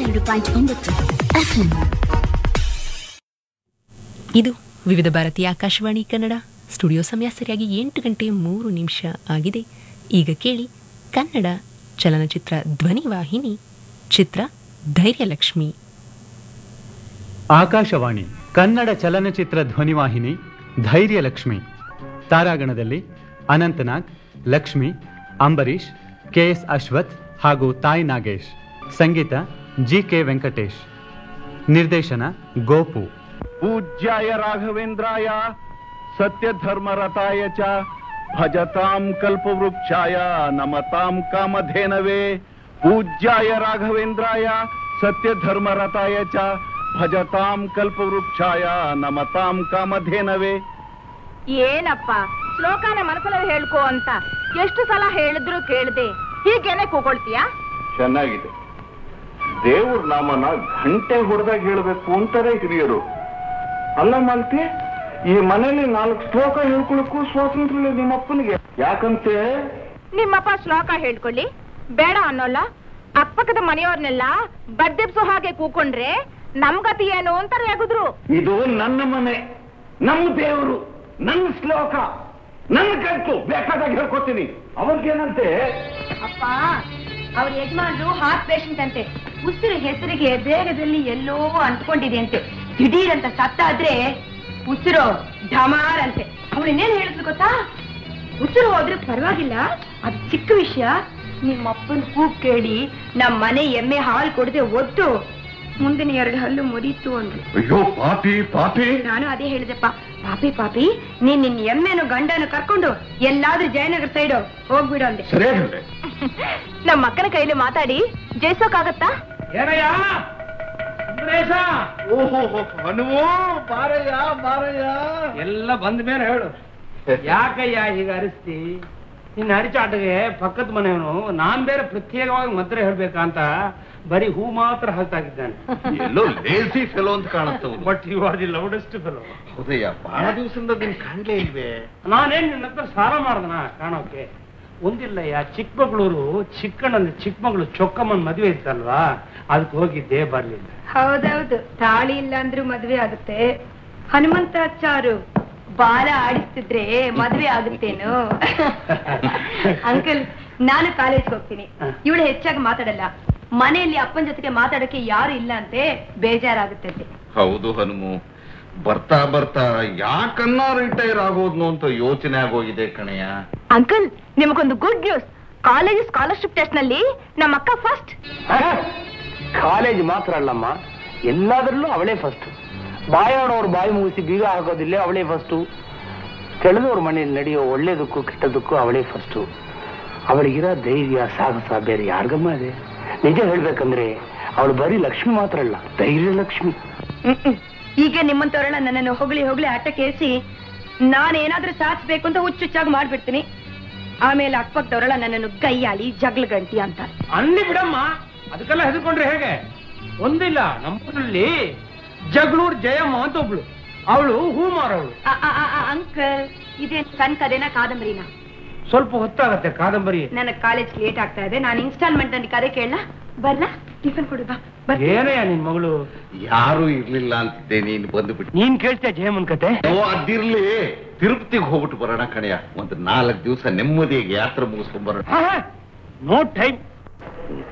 ಎರಡು ಪಾಯಿಂಟ್ ಒಂಬತ್ತು ಎಫ್ಎಂ ಇದು ವಿವಿಧ ಭಾರತೀಯ ಆಕಾಶವಾಣಿ ಕನ್ನಡ ಸ್ಟುಡಿಯೋ ಸಮಯ ಸರಿಯಾಗಿ ಎಂಟು ಗಂಟೆ ಮೂರು ನಿಮಿಷ ಆಗಿದೆ ಈಗ ಕೇಳಿ ಕನ್ನಡ ಚಲನಚಿತ್ರ ಧ್ವನಿವಾಹಿನಿ ಚಿತ್ರ ಧೈರ್ಯಲಕ್ಷ್ಮಿ ಆಕಾಶವಾಣಿ ಕನ್ನಡ ಚಲನಚಿತ್ರ ಧ್ವನಿವಾಹಿನಿ ಧೈರ್ಯಲಕ್ಷ್ಮಿ ತಾರಾಗಣದಲ್ಲಿ ಅನಂತನಾಗ್ ಲಕ್ಷ್ಮಿ ಅಂಬರೀಷ್ ಕೆ ಎಸ್ ಅಶ್ವಥ್ ಹಾಗೂ ತಾಯಿ ನಾಗೇಶ್ ಸಂಗೀತ ಜಿ ಕೆ ವೆಂಕಟೇಶ್ ನಿರ್ದೇಶನ ಗೋಪು पूज्याय राघवेन्द्राय सत्यधर्मरताय च भजतां कल्पवृक्षाय नमतां कामधेनवे पूज्याय राघवेन्द्राय सत्यधर्मरताय च भजतां कल्पवृक्षाय नमतां कामधेनवे ಏನಪ್ಪ ಶ್ಲೋಕನ ಮನಸ್ಸಲ್ಲಿ ಹೇಳ್ಕೋ ಅಂತ ಎಷ್ಟು ಸಲ ಹೇಳಿದ್ರು ಕೇಳ್ದೆ ಹೀಗೇನೆ ಕೂಗೊಳ್ತೀಯಾ ಚೆನ್ನಾಗಿದೆ ದೇವ್ರ ನಾಮನ ಗಂಟೆ ಹೊಡೆದಾಗ ಹೇಳ್ಬೇಕು ಅಂತಾರೆ ಹಿರಿಯರು ಅಲ್ಲ ಮಾಲ್ತಿ ಈ ಮನೇಲಿ ನಾಲ್ಕು ಶ್ಲೋಕ ಹೇಳ್ಕೊಳಕ್ಕೂ ಸ್ವಾತಂತ್ರ್ಯ ಇಲ್ಲ ನಿಮ್ಮಪ್ಪನಿಗೆ ಯಾಕಂತೆ ನಿಮ್ಮಪ್ಪ ಶ್ಲೋಕ ಹೇಳ್ಕೊಳ್ಳಿ ಬೇಡ ಅನ್ನೋಲ್ಲ ಅಕ್ಕಪಕ್ಕದ ಮನೆಯವ್ರನ್ನೆಲ್ಲ ಬಡ್ಡೆಬ್ಸೋ ಹಾಗೆ ಕೂಕೊಂಡ್ರೆ ನಮ್ಗತಿ ಏನು ಅಂತ ರೇಗುದ್ರು ಇದು ನನ್ನ ಮನೆ ನಮ್ಮ ದೇವರು ನನ್ನ ಶ್ಲೋಕ ನನ್ನ ಕಲ್ತು ಬೇಕಾದಾಗ ಹೇಳ್ಕೊತೀನಿ ಅವ್ರಿಗೇನಂತೆ ಅಪ್ಪ ಅವ್ರ ಯಜಮಾನ್ರು ಹಾರ್ಟ್ ಪೇಷಂಟ್ ಅಂತೆ ಉಸಿರು ಹೆಸರಿಗೆ ದೇಹದಲ್ಲಿ ಎಲ್ಲೋ ಅಂಟ್ಕೊಂಡಿದೆ ಅಂತೆ ದಿಢೀರ್ ಅಂತ ಸತ್ತಾದ್ರೆ ಉಸಿರು ಢಮಾರ್ ಅಂತೆ ಅವಳು ಇನ್ನೇನ್ ಹೇಳಿದ್ರು ಗೊತ್ತಾ ಉಸಿರು ಹೋದ್ರೆ ಪರವಾಗಿಲ್ಲ ಅದು ಚಿಕ್ಕ ವಿಷಯ ನಿಮ್ಮಪ್ಪನ ಕೂಗ್ ಕೇಳಿ ನಮ್ ಮನೆ ಎಮ್ಮೆ ಹಾಲು ಕೊಡದೆ ಒದ್ದು ಮುಂದಿನ ಎರಡು ಹಲ್ಲು ಮುರೀತು ಅಂದ್ರು ಅಯ್ಯೋ ಪಾಪಿ ಪಾಪಿ ನಾನು ಅದೇ ಹೇಳಿದೆಪ್ಪ ಪಾಪಿ ಪಾಪಿ ನೀನ್ ನಿನ್ ಎಮ್ಮೆನು ಗಂಡನು ಕರ್ಕೊಂಡು ಎಲ್ಲಾದ್ರೂ ಜಯನಗರ ಸೈಡ್ ಹೋಗ್ಬಿಡು ಅಂದೆ ಸರಿಯಾಗಿದೆ ನಮ್ಮ ಅಕ್ಕನ ಕೈಲಿ ಮಾತಾಡಿ ಜಯಿಸೋಕಾಗತ್ತಾ ಏನಯ್ಯ ಸುಂದರೇಶ ಓಹೋ ಹನುಮೋ ಬಾರಯ್ಯ ಬಾರಯ್ಯ ಎಲ್ಲ ಬಂದ ಮೇಲೆ ಹೇಳು ಯಾಕಯ್ಯ ಹೀಗೆ ಅರಿಸ್ತಿ ನಿನ್ನ ಅರಿಚಾಟಗೆ ಪಕ್ಕದ ಮನೆಯವನು ನಾನ್ ಬೇರೆ ಪ್ರತ್ಯೇಕವಾಗಿ ಮದ್ರ ಹೇಳ್ಬೇಕಾ ಅಂತ ಬರೀ ಹೂ ಮಾತ್ರ ಹಾಕ್ತಾಗಿದ್ದಾನೆ ಎಲ್ಲೋ ಲೇಸಿ ಫೆಲೋ ಅಂತ ಕಾಣುತ್ತೆ but you are the loudest fellow ಹೌದಯ್ಯ ಬಹಳ ದಿವಸದಿಂದ ನಿನ್ ಕಾಣ್ಲೇ ಇಲ್ವೇ ನಾನೇನ್ ನಿನ್ನ ಹತ್ರ ಸಾಲ ಮಾಡ್ದನ ಕಾಣೋಕೆ ಒಂದಿಲ್ಲಯ್ಯ ಚಿಕ್ಕಮಗಳೂರು ಚಿಕ್ಕಣ್ಣನ ಚಿಕ್ಕಮಗಳು ಚೊಕ್ಕಮ್ಮನ ಮದುವೆ ಇತ್ತಲ್ವಾ ಅದಕ್ಕೆ ಹೋಗಿದ್ದೆ ಬರ್ಲಿಲ್ಲ ಹೌದೌದು ತಾಳಿ ಇಲ್ಲ ಅಂದ್ರೂ ಮದ್ವೆ ಆಗುತ್ತೆ ಹನುಮಂತಾಚಾರು ಬಾಲ ಆಡಿಸ್ತಿದ್ರೆ ಮದ್ವೆ ಆಗುತ್ತೇನು ಅಂಕಲ್ ನಾನು ಕಾಲೇಜ್ಗೆ ಹೋಗ್ತೀನಿ ಇವಳು ಹೆಚ್ಚಾಗಿ ಮಾತಾಡಲ್ಲ ಮನೆಯಲ್ಲಿ ಅಪ್ಪನ ಜೊತೆಗೆ ಮಾತಾಡಕ್ಕೆ ಯಾರು ಇಲ್ಲ ಅಂತೆ ಬೇಜಾರಾಗುತ್ತೆ ಅಂತೆ ಹೌದು ಹನುಮು ಬರ್ತಾ ಬರ್ತಾ ಯಾಕನ್ನ ರಿಟೈರ್ ಆಗೋದ್ನು ಅಂತ ಯೋಚನೆ ಆಗೋಗಿದೆ ಕಣಯ್ಯ ಅಂಕಲ್ ನಿಮಗೊಂದು good news college scholarship test ನಲ್ಲಿ ನಮ್ಮ ಅಕ್ಕ ಫಸ್ಟ್ ಕಾಲೇಜ್ ಮಾತ್ರ ಅಲ್ಲಮ್ಮ ಎಲ್ಲದರಲ್ಲೂ ಅವಳೇ ಫಸ್ಟ್ ಬಾಯಾಡೋರು ಬಾಯಿ ಮುಗಿಸಿ ಬೀಗ ಹಾಕೋದಿಲ್ಲ ಅವಳೇ ಫಸ್ಟು ಕೆಳದವ್ರ ಮನೆಯಲ್ಲಿ ನಡೆಯೋ ಒಳ್ಳೇದಕ್ಕೂ ಕೆಟ್ಟದಕ್ಕೂ ಅವಳೇ ಫಸ್ಟು ಅವಳಿಗಿರೋ ಧೈರ್ಯ ಸಾಹಸ ಬೇರೆ ಯಾರಿಗಮ್ಮ ಇದೆ ನಿಜ ಹೇಳ್ಬೇಕಂದ್ರೆ ಅವಳು ಬರೀ ಲಕ್ಷ್ಮಿ ಮಾತ್ರ ಅಲ್ಲ ಧೈರ್ಯ ಲಕ್ಷ್ಮಿ ಈಗ ನಿಮ್ಮಂತವರೆಲ್ಲ ನನ್ನನ್ನು ಹೊಗಳಿ ಹೊಗಳಿ ಆಟಕ್ಕೇರಿಸಿ ನಾನೇನಾದ್ರೂ ಸಾಧಿಸ್ಬೇಕು ಅಂತ ಹುಚ್ಚುಚ್ಚಾಗಿ ಮಾಡ್ಬಿಡ್ತೀನಿ ಆಮೇಲೆ ಅಕ್ಕಪಕ್ಕದವರೆಲ್ಲ ನನ್ನನ್ನು ಗೈಯಾಳಿ ಜಗಳ ಗಂಟಿ ಅಂತಾರೆ ಅಲ್ಲಿ ಬಿಡಮ್ಮ ಅದಕ್ಕೆಲ್ಲ ಹೆದರ್ಕೊಂಡ್ರೆ ಹೇಗೆ ಒಂದಿಲ್ಲ ನಮ್ಮೂರಲ್ಲಿ ಜಗಳೂರ್ ಜಯಮ್ಮ ಅಂತ ಒಬ್ಳು ಅವಳು ಹೂ ಮಾರೋಳು ಅಂಕಲ್ ಇದೇನ್ ಸಣ್ಣ ಕಥೆನ ಕಾದಂಬರಿನ ಸ್ವಲ್ಪ ಹೊತ್ತಾಗತ್ತೆ ಕಾದಂಬರಿ ನನಗ್ ಕಾಲೇಜ್ ಲೇಟ್ ಆಗ್ತಾ ಇದೆ ನಾನು ಇನ್ಸ್ಟಾಲ್ಮೆಂಟ್ ಅಲ್ಲಿ ಕರೆ ಕೇಳಲ್ಲ ಬರ್ಲಾ ಟಿಫನ್ ಕೊಡು ಬಾ ಬರ್ ಏನಯ್ಯ ನಿನ್ ಮಗಳು ಯಾರು ಇರ್ಲಿಲ್ಲ ಅಂತಿದ್ದೆ ನೀನ್ ಬಂದ್ಬಿಟ್ಟು ನೀನ್ ಕೇಳ್ತೀಯ ಜಯಮನ್ ಕತೆ ಓ ಅದಿರ್ಲಿ ತಿರುಪತಿಗೆ ಹೋಗ್ಬಿಟ್ಟು ಬರೋಣ ಕಣಯ್ಯ ಒಂದು ನಾಲ್ಕು ದಿವಸ ನೆಮ್ಮದಿಗೆ ಯಾತ್ರೆ ಮುಗಿಸ್ಕೊಂಡ್ ಬರೋಣ ನೋ ಟೈಮ್